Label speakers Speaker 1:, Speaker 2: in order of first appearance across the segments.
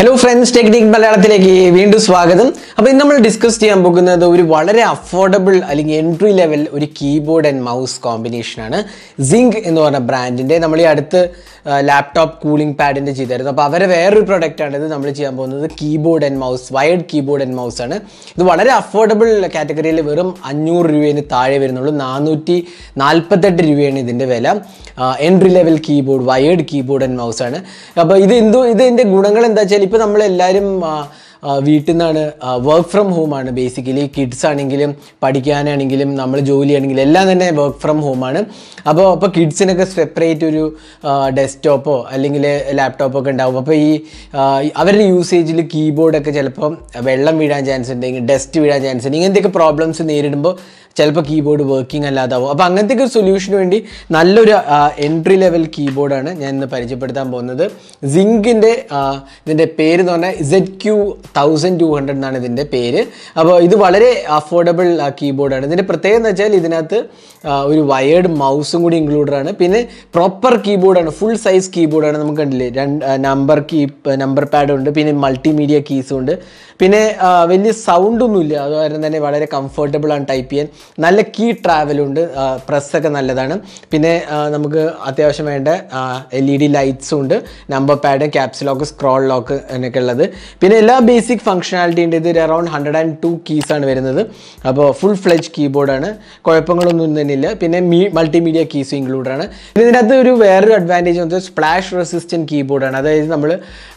Speaker 1: hello friends technique മലയാളത്തിലേക്ക് വീണ്ടും സ്വാഗതം അപ്പോൾ ഇന്ന് നമ്മൾ ഡിസ്കസ് ചെയ്യാൻ പോകുന്നത് ഒരു വളരെ അഫോർഡബിൾ അല്ലെങ്കിൽ എൻട്രി ലെവൽ ഒരു കീബോർഡ് ആൻഡ് മൗസ് കോമ്പിനേഷനാണ് സിങ്ക് എന്ന് പറഞ്ഞ ബ്രാൻഡിൻ്റെ നമ്മൾ ഈ അടുത്ത് ലാപ്ടോപ്പ് കൂളിംഗ് പാഡിൻ്റെ ചെയ്തായിരുന്നു അപ്പോൾ അവരെ വേറൊരു പ്രൊഡക്റ്റാണ് ഇത് നമ്മൾ ചെയ്യാൻ പോകുന്നത് keyboard and mouse wired keyboard and mouse ആണ് ഇത് വളരെ അഫോർഡബിൾ കാറ്റഗറിയിൽ വെറും അഞ്ഞൂറ് രൂപേന് താഴെ വരുന്നുള്ളൂ നാനൂറ്റി നാൽപ്പത്തെട്ട് രൂപയാണ് ഇതിൻ്റെ വില entry level keyboard wired keyboard and mouse ആണ് അപ്പോൾ ഇത് എന്തോ ഇത് ഇതിൻ്റെ ഗുണങ്ങൾ എന്താ വെച്ചാൽ ഇപ്പോൾ നമ്മളെല്ലാവരും ആ, ആ, വീട്ടിൽ നിന്നാണ് വർക്ക് ഫ്രം ഹോം ആണ് ബേസിക്കലി കിഡ്സ് ആണെങ്കിലും പഠിക്കാനാണെങ്കിലും നമ്മൾ ജോലിയാണെങ്കിലും എല്ലാം തന്നെ വർക്ക് ഫ്രം ഹോം ആണ് അപ്പോൾ അപ്പോൾ കിഡ്സിനൊക്കെ സെപ്പറേറ്റ് ഒരു ഡെസ്ക്ടോപ്പോ അല്ലെങ്കിൽ ലാപ്ടോപ്പോ ഒക്കെ ഉണ്ടാവും അപ്പോൾ ഈ ആ, ഈ അവരുടെ യൂസേജിൽ കീബോർഡൊക്കെ ചിലപ്പം വെള്ളം വീഴാൻ ചാൻസ് ഉണ്ടെങ്കിൽ ഡസ്റ്റ് വീഴാൻ ചാൻസ് ഉണ്ട് ഇങ്ങനത്തെയൊക്കെ പ്രോബ്ലംസ് നേരിടുമ്പോൾ ചിലപ്പോൾ കീബോർഡ് വർക്കിംഗ് അല്ലാതാവും അപ്പോൾ അങ്ങനത്തെ ഒരു സൊല്യൂഷന് വേണ്ടി നല്ലൊരു എൻട്രി ലെവൽ കീബോർഡാണ് ഞാൻ ഇന്ന് പരിചയപ്പെടുത്താൻ പോകുന്നത് സിങ്കിൻ്റെ ഇതിൻ്റെ പേര് എന്ന് പറഞ്ഞാൽ Z Q thousand two hundred എന്നാണ് ഇതിൻ്റെ പേര് അപ്പോൾ ഇത് വളരെ അഫോർഡബിൾ കീബോർഡാണ് ഇതിൻ്റെ പ്രത്യേകത എന്ന് വെച്ചാൽ ഇതിനകത്ത് ആ, ഒരു വയേർഡ് മൗസും കൂടി ഇൻക്ലൂഡഡ് ആണ് പിന്നെ പ്രോപ്പർ കീബോർഡാണ് ഫുൾ സൈസ് കീബോർഡാണ് നമുക്ക് കണ്ടില്ലേ രണ്ട് നമ്പർ കീ നമ്പർ പാഡ് ഉണ്ട് പിന്നെ മൾട്ടിമീഡിയ കീസും ഉണ്ട് പിന്നെ ആ, വലിയ സൗണ്ടൊന്നുമില്ല അത് കാരണം തന്നെ വളരെ കംഫർട്ടബിൾ ആണ് ടൈപ്പ് ചെയ്യാൻ നല്ല കീ ട്രാവലുണ്ട് പ്രസ്സൊക്കെ നല്ലതാണ് പിന്നെ ആ, നമുക്ക് അത്യാവശ്യം വേണ്ട എൽ ഇ ഡി ലൈറ്റ്സും ഉണ്ട് number pad caps lock scroll lock എന്നൊക്കെ ഉള്ളത് പിന്നെ എല്ലാ ബേസിക് ഫംഗ്ഷനാലിറ്റി ഉണ്ട് ഇത് അറൗണ്ട് ഹൺഡ്രഡ് ആൻഡ് ടു കീസാണ് വരുന്നത് അപ്പോൾ ഫുൾ ഫ്ലെജ് കീബോർഡാണ് കുഴപ്പങ്ങളൊന്നും തന്നെ ഇല്ല പിന്നെ മീ മൾട്ടിമീഡിയ കീസും ഇൻക്ലൂഡ് ആണ് പിന്നെ ഇതിനകത്ത് ഒരു വേറൊരു അഡ്വാൻറ്റേജ് എന്ന് വെച്ചാൽ സ്പ്ലാഷ് റെസിസ്റ്റൻറ്റ് കീബോർഡാണ് അതായത് നമ്മൾ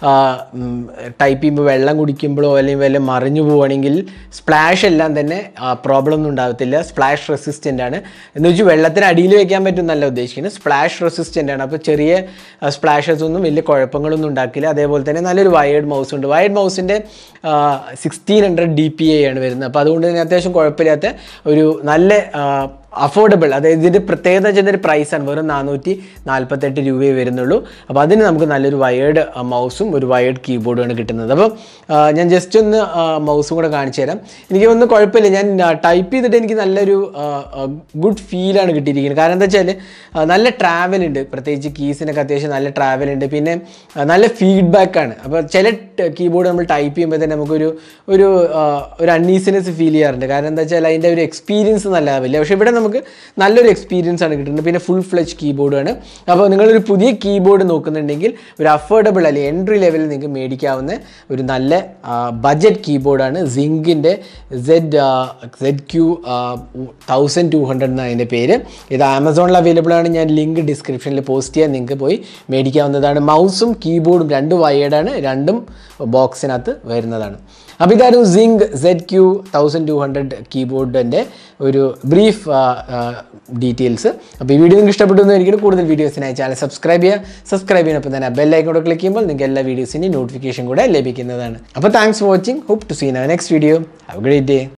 Speaker 1: ടൈപ്പ് ചെയ്യുമ്പോൾ വെള്ളം കുടിക്കുമ്പോഴോ അല്ലെങ്കിൽ വല്ല മറിഞ്ഞു പോവുകയാണെങ്കിൽ സ്പ്ലാഷ് എല്ലാം തന്നെ പ്രോബ്ലം ഒന്നും ഉണ്ടാകത്തില്ല സ്പ്ലാഷ് റെസിസ്റ്റൻ്റ് ആണ് എന്ന് വെച്ചാൽ വെള്ളത്തിന് അടിയിൽ വെക്കാൻ പറ്റും എന്നല്ല ഉദ്ദേശിക്കുന്നത് സ്പ്ലാഷ് റെസിസ്റ്റൻ്റ് ആണ് അപ്പോൾ ചെറിയ സ്പ്ലാഷസ് ഒന്നും വലിയ കുഴപ്പങ്ങളൊന്നും ഉണ്ടാക്കില്ല അതേപോലെ തന്നെ നല്ലൊരു വയേർഡ് മൗസ് ഉണ്ട് വയേർഡ് മൗസിൻ്റെ sixteen hundred D P I ആണ് വരുന്നത് അപ്പോൾ അതുകൊണ്ട് തന്നെ അത്യാവശ്യം കുഴപ്പമില്ലാത്ത ഒരു നല്ല അഫോർഡബിൾ അതായത് ഇതിൻ്റെ പ്രത്യേകത വെച്ചാൽ പ്രൈസാണ് വെറും നാനൂറ്റി നാൽപ്പത്തെട്ട് രൂപയെ വരുന്നുള്ളൂ അപ്പോൾ അതിന് നമുക്ക് നല്ലൊരു വയേർഡ് മൗസും ഒരു വയേർഡ് കീബോർഡുമാണ് കിട്ടുന്നത് അപ്പോൾ ആ, ഞാൻ ജസ്റ്റ് ഒന്ന് മൗസും കൂടെ കാണിച്ചു തരാം എനിക്ക് ഒന്നും കുഴപ്പമില്ല ഞാൻ ടൈപ്പ് ചെയ്തിട്ട് എനിക്ക് നല്ലൊരു ഗുഡ് ഫീലാണ് കിട്ടിയിരിക്കുന്നത് കാരണം എന്താ വെച്ചാൽ നല്ല ട്രാവൽ ഉണ്ട് പ്രത്യേകിച്ച് കീസിനൊക്കെ അത്യാവശ്യം നല്ല ട്രാവൽ ഉണ്ട് പിന്നെ ആ, നല്ല ഫീഡ്ബാക്കാണ് അപ്പോൾ ചില കീബോർഡ് നമ്മൾ ടൈപ്പ് ചെയ്യുമ്പോൾ തന്നെ നമുക്കൊരു ഒരു ആ, ഒരു അൺഈസിനെസ് ഫീൽ ചെയ്യാറുണ്ട് കാരണം എന്താ വെച്ചാൽ അതിൻ്റെ ഒരു എക്സ്പീരിയൻസ് നല്ലതാവില്ല പക്ഷേ ഇവിടെ നമുക്ക് നല്ലൊരു എക്സ്പീരിയൻസ് ആണ് കിട്ടുന്നത് പിന്നെ ഫുൾ ഫ്ലെജ് കീബോർഡാണ് അപ്പോൾ നിങ്ങളൊരു പുതിയ കീബോർഡ് നോക്കുന്നുണ്ടെങ്കിൽ ഒരു അഫോർഡബിൾ അല്ലെങ്കിൽ എൻട്രി ലെവലിൽ നിങ്ങൾക്ക് മേടിക്കാവുന്ന ഒരു നല്ല ബഡ്ജറ്റ് കീബോർഡാണ് സിങ്കിൻ്റെ Z Z Q thousand two hundred എന്നാണ് അതിൻ്റെ പേര് ഇത് ആമസോണിൽ അവൈലബിൾ ആണ് ഞാൻ ലിങ്ക് ഡിസ്ക്രിപ്ഷനിൽ പോസ്റ്റ് ചെയ്യാൻ നിങ്ങൾക്ക് പോയി മേടിക്കാവുന്നതാണ് മൗസും കീബോർഡും രണ്ട് വയേർഡാണ് രണ്ടും ബോക്സിനകത്ത് വരുന്നതാണ് അപ്പോൾ ഇതായിരുന്നു Zinq Z Q thousand two hundred കീബോർഡിൻ്റെ ഒരു ബ്രീഫ് ഡീറ്റെയിൽസ് അപ്പോൾ ഈ വീഡിയോ നിങ്ങൾക്ക് ഇഷ്ടപ്പെട്ടു എന്നായിരിക്കും കൂടുതൽ വീഡിയോസിനായി ചാനൽ സബ്സ്ക്രൈബ് ചെയ്യുക സബ്സ്ക്രൈബ് ചെയ്യുന്നപ്പോൾ തന്നെ ബെല്ലൈക്കൺ കൂടെ ക്ലിക്ക് ചെയ്യുമ്പോൾ നിങ്ങൾക്ക് എല്ലാ വീഡിയോസിൻ്റെയും നോട്ടിഫിക്കേഷൻ കൂടെ ലഭിക്കുന്നതാണ് അപ്പോൾ thanks for watching hope to seen next video have great day